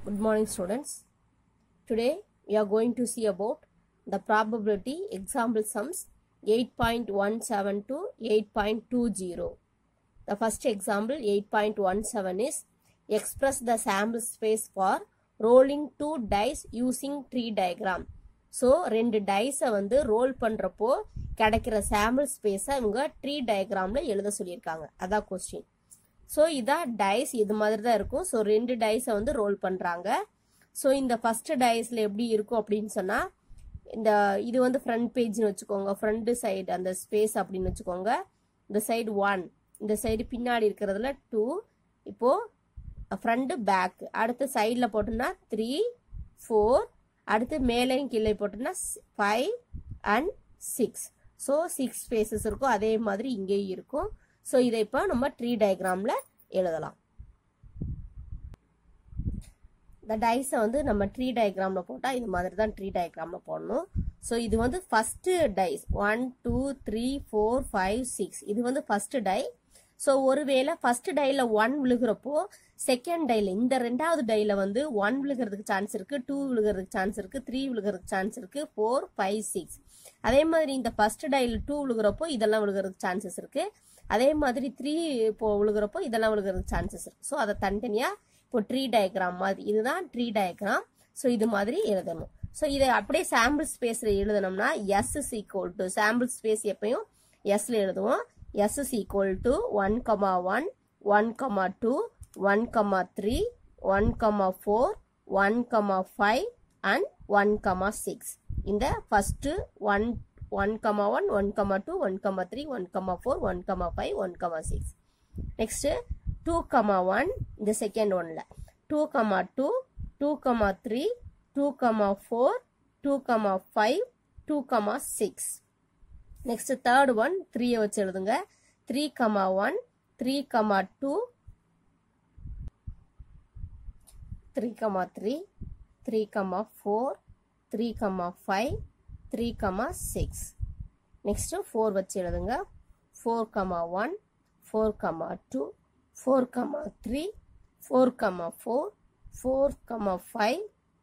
Good morning, students. Today we are going to see about the probability example sums 8.17 to 8.20. The first example 8.17 is express the sample space for rolling two dice using tree diagram. So ரெண்டு டைஸை வந்து role பண்ணுறப்போ கிடைக்கிற sample ஸ்பேஸை இவங்க tree டயக்ராமில் எழுத சொல்லியிருக்காங்க அதான் கொஸ்டின் ஸோ இதான் டைஸ் இது மாதிரி தான் இருக்கும் ஸோ ரெண்டு டைஸை வந்து ரோல் பண்ணுறாங்க ஸோ இந்த ஃபர்ஸ்ட் டைஸில் எப்படி இருக்கும் அப்படின்னு சொன்னால் இந்த இது வந்து ஃப்ரண்ட் பேஜ்னு வச்சுக்கோங்க ஃப்ரண்ட் சைடு அந்த ஸ்பேஸ் அப்படின்னு வச்சுக்கோங்க இந்த சைடு ஒன் இந்த சைடு பின்னாடி இருக்கிறதுல டூ இப்போது ஃப்ரண்ட்டு பேக் அடுத்து சைடில் போட்டோம்னா த்ரீ ஃபோர் அடுத்து மேலேயும் கீழே போட்டோம்னா five and six so six spaces இருக்கும் அதே மாதிரி இங்கேயும் இருக்கும் ஸோ இதை இப்போ நம்ம ட்ரீ டயக்ராமில் எழுதலாம் இந்த டைஸை வந்து நம்ம ட்ரீ டயக்ராமில் போட்டால் இது மாதிரி தான் ட்ரீ டயக்ராமில் போடணும் ஸோ இது வந்து first dice one two three four five six இது வந்து ஃபஸ்ட்டு டை ஸோ ஒருவேளை ஃபர்ஸ்ட் டைல ஒன் விழுகிறப்போ செகண்ட் டைல இந்த ரெண்டாவது டைல வந்து ஒன் விழுகிறதுக்கு சான்ஸ் இருக்கு டூ விழுகிறதுக்கு சான்ஸ் இருக்கு த்ரீ விழுகிறதுக்கு சான்ஸ் இருக்கு ஃபோர் ஃபைவ் சிக்ஸ் அதே மாதிரி இந்த ஃபர்ஸ்ட் டைல டூ விழுகிறப்போ இதெல்லாம் விழுகிறதுக்கு சான்சஸ் இருக்கு அதே மாதிரி த்ரீ இப்போ விழுகிறப்போ இதெல்லாம் விழுகிறதுக்கு சான்சஸ் இருக்கு ஸோ அதை தனித்தனியா இப்போ ட்ரீ டயக்ராம் மாதிரி இதுதான் ட்ரீ டயக்ராம் ஸோ இது மாதிரி எழுதணும் ஸோ இதை அப்படியே சாம்பிள் ஸ்பேஸ்ல எழுதணும்னா S is equal to sample space எப்பயும் எஸ்ல எழுதுவோம் s is equal to 1 comma 1 1 comma 2 1 comma 3 1 comma 4 1 comma 5 and 1 comma 6 இந்த first 1 1 comma 1 1 comma 2 1 comma 3 1 comma 4 1 comma 5 1 comma 6 next 2 comma 1 இந்த second one ல 2 comma 2 2 comma 3 2 comma 4 2 comma 5 2 comma 6 next third one த்ரீயை வச்சு எழுதுங்க three comma one three comma two three comma three three comma four three comma five three comma six next four வச்சு எழுதுங்க four comma one four comma two four comma three four comma four four comma five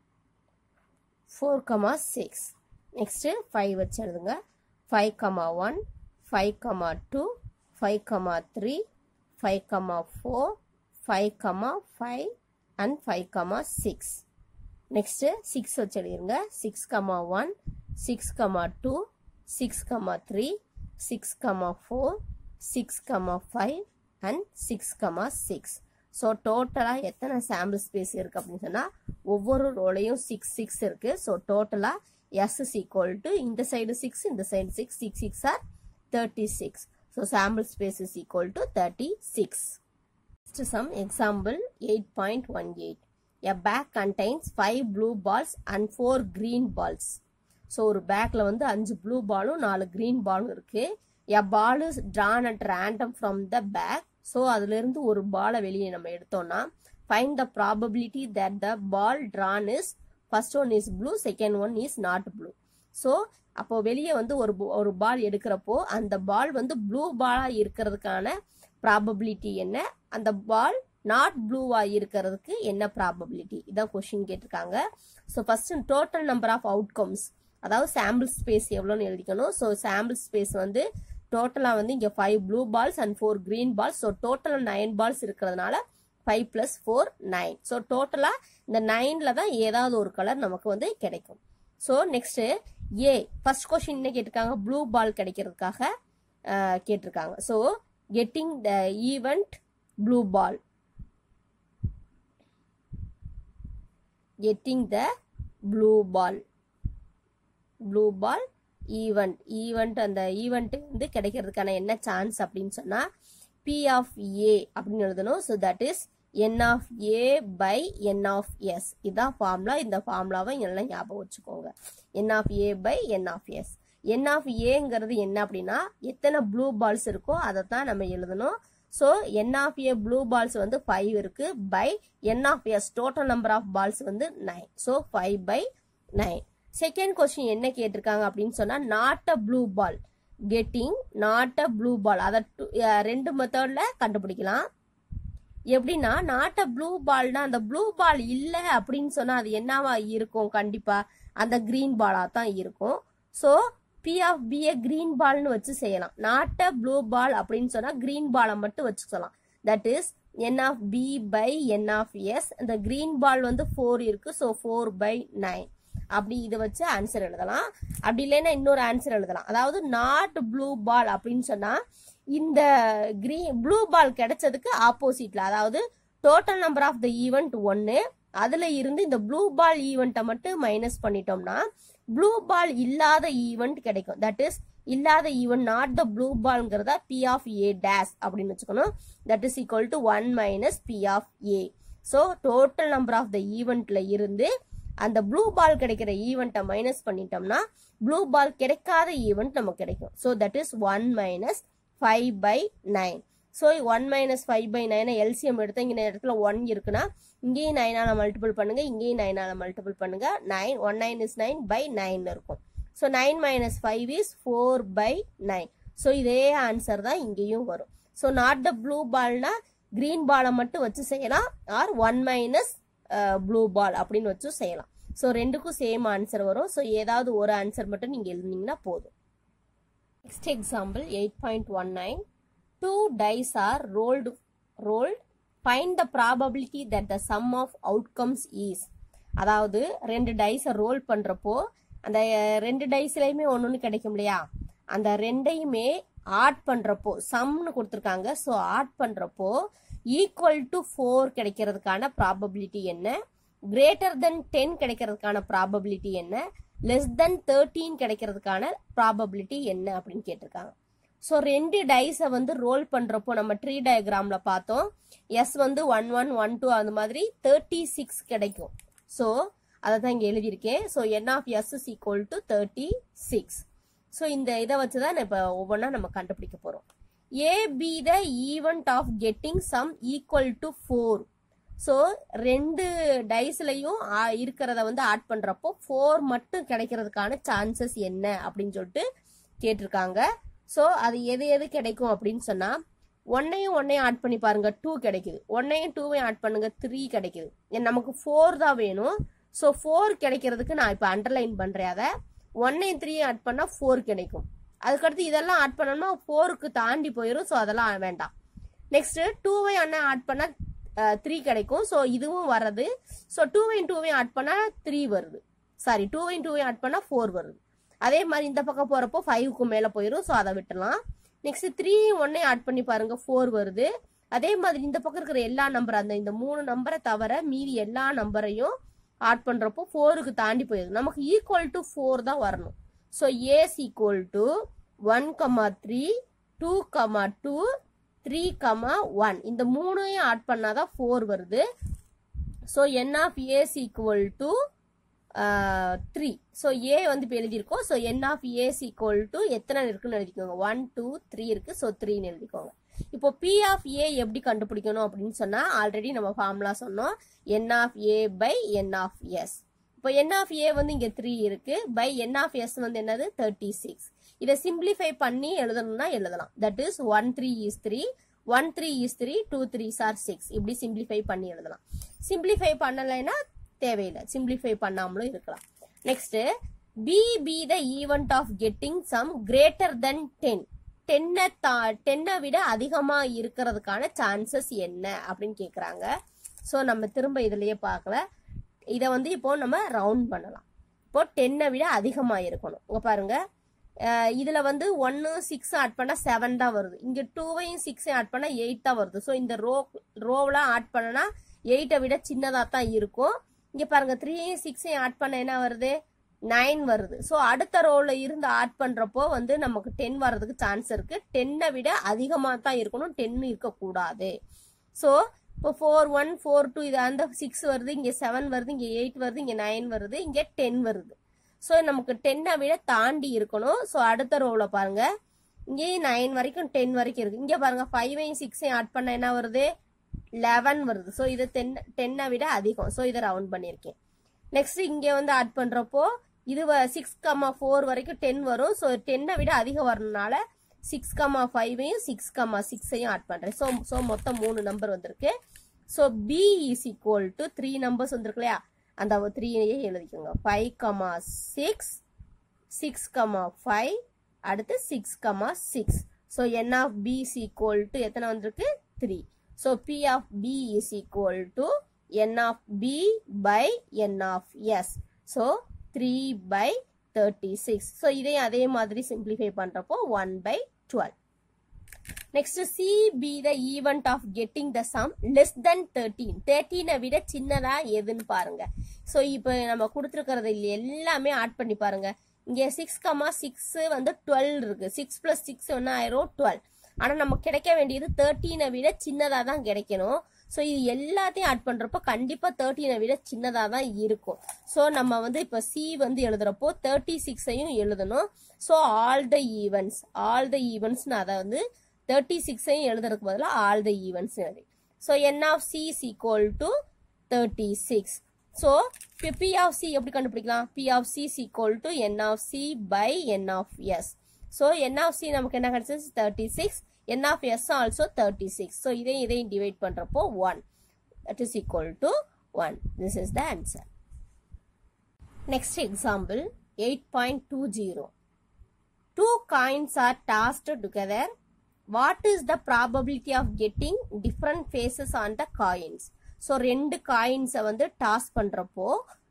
four comma six next five வச்சு எழுதுங்க 5 comma 1 5 comma 2 5 comma 3 5 comma 4 5 comma 5 and 5 comma 6 next 6 வச்சு எழுதிருங்க 6 comma 1 6 comma 2 6 comma 3 6 comma 4 6 comma 5 and 6 comma 6 so டோட்டலாக எத்தனை sample space இருக்குது அப்படின்னு சொன்னால் ஒவ்வொரு ரோலையும் சிக்ஸ் சிக்ஸ் இருக்குது ஸோ டோட்டலாக S is equal to இந்த side 6, இந்த side 6, 6, 6 are 36. So, sample space is equal to 36. Next some example 8.18. A bag contains 5 blue balls and 4 green balls. So ஒரு பேக்கில் வந்து அஞ்சு ப்ளூ பாலும் நாலு க்ரீன் பாலும் இருக்கு a ball is drawn at random from the bag so அதுலேருந்து ஒரு பாலை வெளியே நம்ம எடுத்தோம்னா find the probability that the ball drawn is first one is blue second one is not blue so அப்போ வெளியே வந்து ஒரு ஒரு பால் எடுக்கிறப்போ அந்த பால் வந்து ப்ளூ பாலாக இருக்கிறதுக்கான ப்ராபபிலிட்டி என்ன அந்த பால் நாட் ப்ளூவா இருக்கிறதுக்கு என்ன ப்ராபபிலிட்டி இதான் கொஸ்டின் கேட்டிருக்காங்க so first total number of outcomes அதாவது சாம்பிள் ஸ்பேஸ் எவ்வளோன்னு எழுதிக்கணும் ஸோ சாம்பிள் ஸ்பேஸ் வந்து டோட்டலாக வந்து இங்கே five blue balls and four green balls so டோட்டலாக நைன் பால்ஸ் இருக்கிறதுனால five plus four nine so டோட்டலாக இந்த நைனில் தான் ஏதாவது ஒரு கலர் நமக்கு வந்து கிடைக்கும் so next a first question என்ன கேட்டிருக்காங்க ப்ளூ பால் கிடைக்கிறதுக்காக கேட்டிருக்காங்க so getting the event blue ball getting the blue ball blue ball event event அந்த ஈவெண்ட் வந்து கிடைக்கிறதுக்கான என்ன சான்ஸ் அப்படின்னு சொன்னால் பி ஆஃப் ஏ அப்படின்னு எழுதணும் so that is n of A by n of S இதான் ஃபார்முலா இந்த ஃபார்முலாவை எல்லாம் ஞாபகம் வச்சுக்கோங்க n of A by n of S n of ஏங்கிறது என்ன அப்படின்னா எத்தனை ப்ளூ பால்ஸ் இருக்கோ அதை தான் நம்ம எழுதணும் so n of A blue balls வந்து ஃபைவ் இருக்கு by n of S total number of balls வந்து nine so five by nine second question என்ன கேட்டிருக்காங்க அப்படின்னு சொன்னா not a blue ball getting not a blue ball அதை ரெண்டு மெத்தட்ல கண்டுபிடிக்கலாம் எப்படின்னா நாட் அ ப்ளூ பால்னா அந்த ப்ளூ பால் இல்ல அப்படின்னு சொன்னா அது என்னவா இருக்கும் கண்டிப்பா அந்த கிரீன் பாலா தான் இருக்கும் so B of B A green பால்னு வச்சு செய்யலாம் நாட் அ ப்ளூ பால் அப்படின்னு சொன்னா கிரீன் பாலை மட்டும் வச்சுக்கலாம் that is n of B by n of S இந்த கிரீன் பால் வந்து ஃபோர் இருக்கு ஸோ ஃபோர் பை நைன் அப்படி இதை வச்சு ஆன்சர் எழுதலாம் அப்படி இல்லைன்னா இன்னொரு ஆன்சர் எழுதலாம் அதாவது நாட் ப்ளூ பால் அப்படின்னு சொன்னா இந்த கிரீன் ப்ளூ பால் கிடைச்சதுக்கு ஆப்போசிட்ல அதாவது total number of the event ஒன்னு அதுல இருந்து இந்த ப்ளூ பால் ஈவெண்ட்டை மட்டும் மைனஸ் பண்ணிட்டோம்னா ப்ளூ பால் இல்லாத ஈவெண்ட் கிடைக்கும் தட் இஸ் இல்லாத ஈவெண்ட் நாட் த ப்ளூ பால்ங்கிறத பி ஆஃப் ஏ டேஸ் அப்படின்னு வச்சுக்கணும் that is equal to one minus P of A so total number of the ஈவெண்ட்ல இருந்து அந்த ப்ளூ பால் கிடைக்கிற ஈவெண்ட்டை மைனஸ் பண்ணிட்டோம்னா ப்ளூ பால் கிடைக்காத ஈவெண்ட் நமக்கு கிடைக்கும் so that is one minus five by nine so one minus five by நைனை எல்சிஎம் எடுத்து இங்கே இடத்துல ஒன் இருக்குன்னா இங்கேயும் நைனால மல்டிபிள் பண்ணுங்க இங்கேயும் நைனால மல்டிபிள் பண்ணுங்க nine one nine is nine by nine இருக்கும் so nine minus five is four by nine so இதே ஆன்சர் தான் இங்கேயும் வரும் ஸோ நாட் த ப்ளூ பால்னா கிரீன் பாலை மட்டும் வச்சு செய்யலாம் or one minus blue ball அப்படின்னு வச்சும் செய்யலாம் ஸோ ரெண்டுக்கும் சேம் ஆன்சர் வரும் ஸோ ஏதாவது ஒரு ஆன்சர் மட்டும் நீங்கள் எழுதினீங்கன்னா போதும் next example eight point one nine two dice are rolled rolled find the probability that the sum of outcomes is அதாவது ரெண்டு டைஸை ரோல் பண்ணுறப்போ அந்த ரெண்டு டைஸ்லையுமே ஒன்று ஒன்று கிடைக்கும் இல்லையா அந்த ரெண்டையுமே ஆட் பண்ணுறப்போ சம்னு கொடுத்துருக்காங்க ஸோ ஆட் பண்ணுறப்போ ஈக்குவல் டு ஃபோர் கிடைக்கிறதுக்கான ப்ராபபிலிட்டி என்ன கிரேட்டர் தென் டென் கிடைக்கிறதுக்கான ப்ராபபிலிட்டி என்ன லெஸ் தென் தேர்ட்டீன் கிடைக்கிறதுக்கான ப்ராபபிலிட்டி என்ன அப்படின்னு கேட்டிருக்காங்க ஸோ ரெண்டு டைஸை வந்து ரோல் பண்ணுறப்போ நம்ம ட்ரீ டயக்ராம்ல பார்த்தோம் எஸ் வந்து ஒன் ஒன் ஒன் டூ அந்த மாதிரி தேர்ட்டி சிக்ஸ் கிடைக்கும் ஸோ அதை தான் இங்கே எழுதியிருக்கேன் so n of S is equal to thirty six so இந்த இதை வச்சு தான் இப்போ ஒவ்வொன்றா நம்ம கண்டுபிடிக்க போகிறோம் A P the event of getting sum equal to four so ரெண்டு டைஸ்லையும் இருக்கிறத வந்து ஆட் பண்ணுறப்போ ஃபோர் மட்டும் கிடைக்கிறதுக்கான சான்சஸ் என்ன அப்படின்னு சொல்லிட்டு கேட்டிருக்காங்க ஸோ அது எது எது கிடைக்கும் அப்படின்னு சொன்னால் ஒன்னையும் ஒன்னையும் ஆட் பண்ணி பாருங்க டூ கிடைக்குது ஒன்னையும் டூவையும் ஆட் பண்ணுங்க த்ரீ கிடைக்குது நமக்கு ஃபோர் தான் வேணும் ஸோ ஃபோர் கிடைக்கிறதுக்கு நான் இப்போ அண்டர்லைன் பண்ணுறேன் அதை ஒன்னையும் த்ரீயும் ஆட் பண்ணால் ஃபோர் கிடைக்கும் அதுக்கடுத்து இதெல்லாம் ஆட் பண்ணோம்னா ஃபோருக்கு தாண்டி போயிடும் ஸோ அதெல்லாம் வேண்டாம் நெக்ஸ்ட் டூவையும் அண்ணன் ஆட் பண்ணால் த்ரீ கிடைக்கும் ஸோ இதுவும் வர்றது ஸோ டூவையும் டூவையும் ஆட் பண்ணால் த்ரீ வருது சாரி டூவையும் டூவையும் ஆட் பண்ணால் ஃபோர் வருது அதே மாதிரி இந்த பக்கம் போகிறப்போ ஃபைவ்க்கு மேலே போயிடும் ஸோ அதை விட்டுலாம் நெக்ஸ்ட் த்ரீ ஒன்னையும் ஆட் பண்ணி பாருங்க ஃபோர் வருது அதே மாதிரி இந்த பக்கம் இருக்கிற எல்லா நம்பர் அந்த இந்த மூணு நம்பரை தவிர மீதி எல்லா நம்பரையும் ஆட் பண்ணுறப்போ ஃபோருக்கு தாண்டி போயிடுது நமக்கு ஈக்குவல் டு ஃபோர் தான் வரணும் so A's equal to one comma three two comma two three comma one இந்த மூணையும் ஆட் பண்ணாதான் ஃபோர் வருது so n of A's equal to three so A வந்து இப்போ எழுதியிருக்கோம் so n of A's equal to எத்தனை இருக்குன்னு எழுதிக்கோங்க ஒன் டூ த்ரீ இருக்கு ஸோ த்ரீன்னு எழுதிக்கோங்க இப்போ பி ஆஃப் ஏ எப்படி கண்டுபிடிக்கணும் அப்படின்னு சொன்னா ஆல்ரெடி நம்ம ஃபார்முலா சொன்னோம் n of A by n of S இப்போ என் ஆஃப் ஏ வந்து இங்க த்ரீ இருக்கு பை என் ஆஃப் எஸ் வந்து என்னது தேர்ட்டி சிக்ஸ் இதை சிம்பிளிஃபை பண்ணி எழுதணும்னா எழுதலாம் that is one three is three one three is three two three சார் சிக்ஸ் இப்படி சிம்பிளிஃபை பண்ணி எழுதலாம் சிம்பிளிஃபை பண்ணலைன்னா தேவையில்லை சிம்பிளிஃபை பண்ணாமலும் இருக்கலாம் next B P the event of getting sum greater than ten டென்னை தா டென்னை விட அதிகமாக இருக்கிறதுக்கான சான்சஸ் என்ன அப்படின்னு கேட்குறாங்க ஸோ நம்ம திரும்ப இதுலயே பார்க்கல இதை வந்து இப்போ நம்ம ரவுண்ட் பண்ணலாம் இப்போ டென்னை விட அதிகமாக இருக்கணும் இங்கே பாருங்க அஹ் இதுல வந்து ஒன்னு சிக்ஸ் ஆட் பண்ணா செவன் தான் வருது இங்க டூவையும் சிக்ஸையும் ஆட் பண்ணா எயிட் தான் வருது ஸோ இந்த ரோ ரோவெலாம் ஆட் பண்ணனா எயிட்டை விட சின்னதா தான் இருக்கும் இங்க பாருங்க த்ரீயும் சிக்ஸையும் ஆட் பண்ண என்ன வருது நைன் வருது ஸோ அடுத்த ரோல இருந்து ஆட் பண்றப்போ வந்து நமக்கு டென் வர்றதுக்கு சான்ஸ் இருக்கு டென்னை விட அதிகமாக தான் இருக்கணும் டென் இருக்கக்கூடாது ஸோ இப்போ ஃபோர் ஒன் ஃபோர் டூ இது அந்த சிக்ஸ் வருது இங்கே செவன் வருது இங்கே எயிட் வருது இங்கே நைன் வருது இங்கே டென் வருது ஸோ நமக்கு டென்னை விட தாண்டி இருக்கணும் ஸோ அடுத்த ரோவில் பாருங்க இங்கேயும் நைன் வரைக்கும் டென் வரைக்கும் இருக்கு இங்கே பாருங்க ஃபைவையும் சிக்ஸையும் ஆட் பண்ண என்ன வருது லெவன் வருது ஸோ இது டென் டென்னை விட அதிகம் ஸோ இதை ரவுண்ட் பண்ணியிருக்கேன் நெக்ஸ்ட் இங்கே வந்து ஆட் பண்ணுறப்போ இது சிக்ஸ் கம்மா ஃபோர் வரைக்கும் டென் வரும் ஸோ டென்னை விட அதிகம் வரணுனால சிக்ஸ் கமா ஃபைவையும் சிக்ஸ் கமா சிக்ஸையும் ஆட் பண்ணுறேன் ஸோ ஸோ மொத்தம் மூணு நம்பர் வந்திருக்கு so B is equal to three numbers வந்திருக்கு இல்லையா அந்த த்ரீயே எழுதிக்கோங்க five comma six six comma five அடுத்து six comma six so n of B is equal to எத்தனை வந்திருக்கு three so B of B is equal to n of B by n of S so three by thirty six so இதையும் அதே மாதிரி simplify பண்ணுறப்போ one by twelve next C P the event of getting the sum less than thirteen தேர்ட்டீனை விட சின்னதா எதுன்னு பாருங்க so இப்போ நம்ம கொடுத்துருக்கிறது எல்லாமே ஆட் பண்ணி பாருங்க இங்கே சிக்ஸ் கமா சிக்ஸ் வந்து டுவெல் இருக்கு சிக்ஸ் பிளஸ் சிக்ஸ் ஒன்று ஆயிரும் டுவெல் ஆனால் நமக்கு கிடைக்க வேண்டியது தேர்ட்டீனை விட சின்னதாக தான் கிடைக்கணும் ஸோ இது எல்லாத்தையும் ஆட் பண்ணுறப்போ கண்டிப்பாக தேர்ட்டீனை விட சின்னதாக தான் இருக்கும் ஸோ நம்ம வந்து இப்போ சி வந்து எழுதுறப்போ தேர்ட்டி சிக்ஸையும் எழுதணும் so all the events all the ஈவெண்ட்ஸ்னு அதை வந்து தேர்ட்டி சிக்ஸையும் எழுதுறதுக்கு பதிலாக ஆல் த ஈவெண்ட்ஸ் எழுதி so n of C is equal to thirty six so B of C எப்படி கண்டுபிடிக்கலாம் P of C is equal to n of C by n of S so n of C நமக்கு என்ன கிடைச்சது thirty six n of S also thirty six so இதையும் இதையும் divide பண்ணுறப்போ one that is equal to one this is the answer next example eight point two zero two coins are tossed together what is the probability of getting different faces on the coins so ரெண்டு காயின்ஸை வந்து toss பண்ணுறப்போ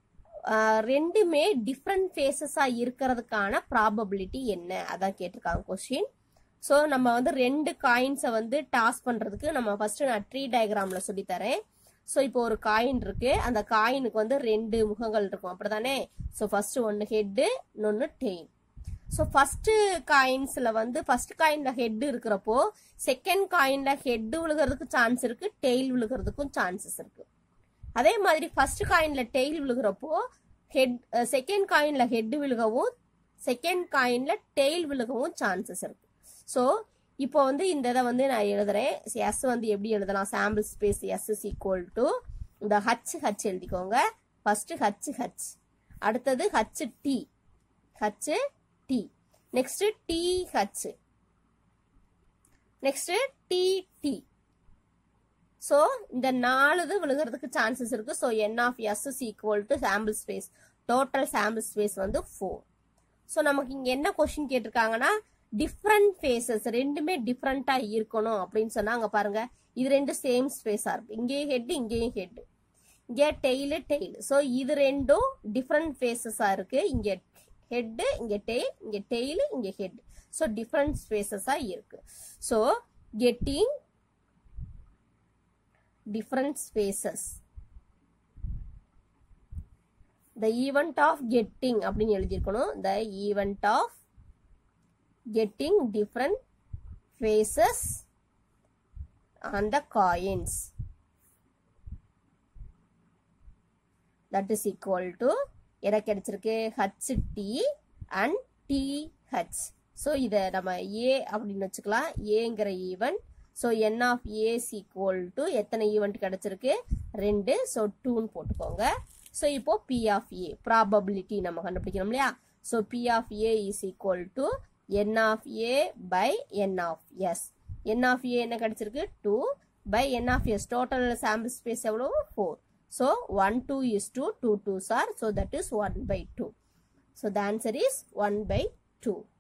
ரெண்டுமே different ஃபேஸஸாக இருக்கிறதுக்கான probability என்ன அதான் கேட்டிருக்காங்க question so நம்ம வந்து ரெண்டு காயின்ஸை வந்து டாஸ் பண்ணுறதுக்கு நம்ம ஃபர்ஸ்ட் நான் ட்ரீ டயக்ராமில் சொல்லித்தரேன் ஸோ இப்போ ஒரு காயின் இருக்கு அந்த காயினுக்கு வந்து ரெண்டு முகங்கள் இருக்கும் அப்படிதானே ஸோ ஃபர்ஸ்ட் ஒன்று ஹெட்டு இன்னொன்று டெயின் ஸோ ஃபர்ஸ்ட் காயின்ஸ்ல வந்து ஃபர்ஸ்ட் காயின்ல ஹெட் இருக்கிறப்போ செகண்ட் காயின்ல ஹெட் விழுகிறதுக்கு சான்ஸ் இருக்கு டெய்ல் விழுகிறதுக்கும் சான்சஸ் இருக்கு அதே மாதிரி ஃபர்ஸ்ட் காயின்ல டெய்ல் விழுகிறப்போ ஹெட் செகண்ட் காயின்ல ஹெட் விழுகவும் செகண்ட் காயின்ல டெய்ல் விழுகவும் சான்சஸ் இருக்கு ஸோ இப்போ வந்து இந்த இதை வந்து நான் எழுதுறேன் எஸ் வந்து எப்படி எழுதலாம் sample space S is equal to இந்த ஹச் ஹச் எழுதிக்கோங்க ஃபர்ஸ்ட் ஹச் ஹச் அடுத்தது H T H T next T H next T T so இந்த நாலு இது விழுகிறதுக்கு சான்சஸ் இருக்கு so n of S is equal to sample space total sample space வந்து four so நமக்கு இங்கே என்ன கொஸ்டின் கேட்டிருக்காங்கன்னா டிஃப்ரெண்ட் ஃபேஸஸ் ரெண்டுமே டிஃப்ரெண்டா இருக்கணும் அப்படின்னு சொன்னாங்க பாருங்க இது ரெண்டு சேம் ஸ்பேஸா இருக்கு இங்கேயும் ஹெட் இங்கேயும் ஹெட் இங்கே டெய்லு டெய்ல் ஸோ இது ரெண்டும் டிஃப்ரெண்ட் ஃபேஸஸா இருக்கு இங்க ஹெட் இங்க டெய்ல் இங்க டெய்ல் இங்க ஹெட் ஸோ டிஃப்ரெண்ட் ஸ்பேஸஸா இருக்கு so getting different spaces the event of getting அப்படின்னு எழுதியிருக்கணும் the event of getting different faces on the coins that is equal to எனக்கு கிடைச்சிருக்கு H T and T H so இதை நம்ம A அப்படின்னு வச்சுக்கலாம் ஏங்கிற event so n of A's equal to எத்தனை ஈவெண்ட் கிடைச்சிருக்கு ரெண்டு ஸோ டூன்னு போட்டுக்கோங்க ஸோ இப்போ பி ஆஃப் ஏ ப்ராபபிலிட்டி நம்ம கண்டுபிடிக்கணும் இல்லையா so B of A is equal to n of a by n of s n of a என்ன கிடைச்சிருக்கு 2 by n of s total sample space எவ்வளவு 4 so 1 2 is 2 2 2s are so that is 1 by 2 so the answer is 1 by 2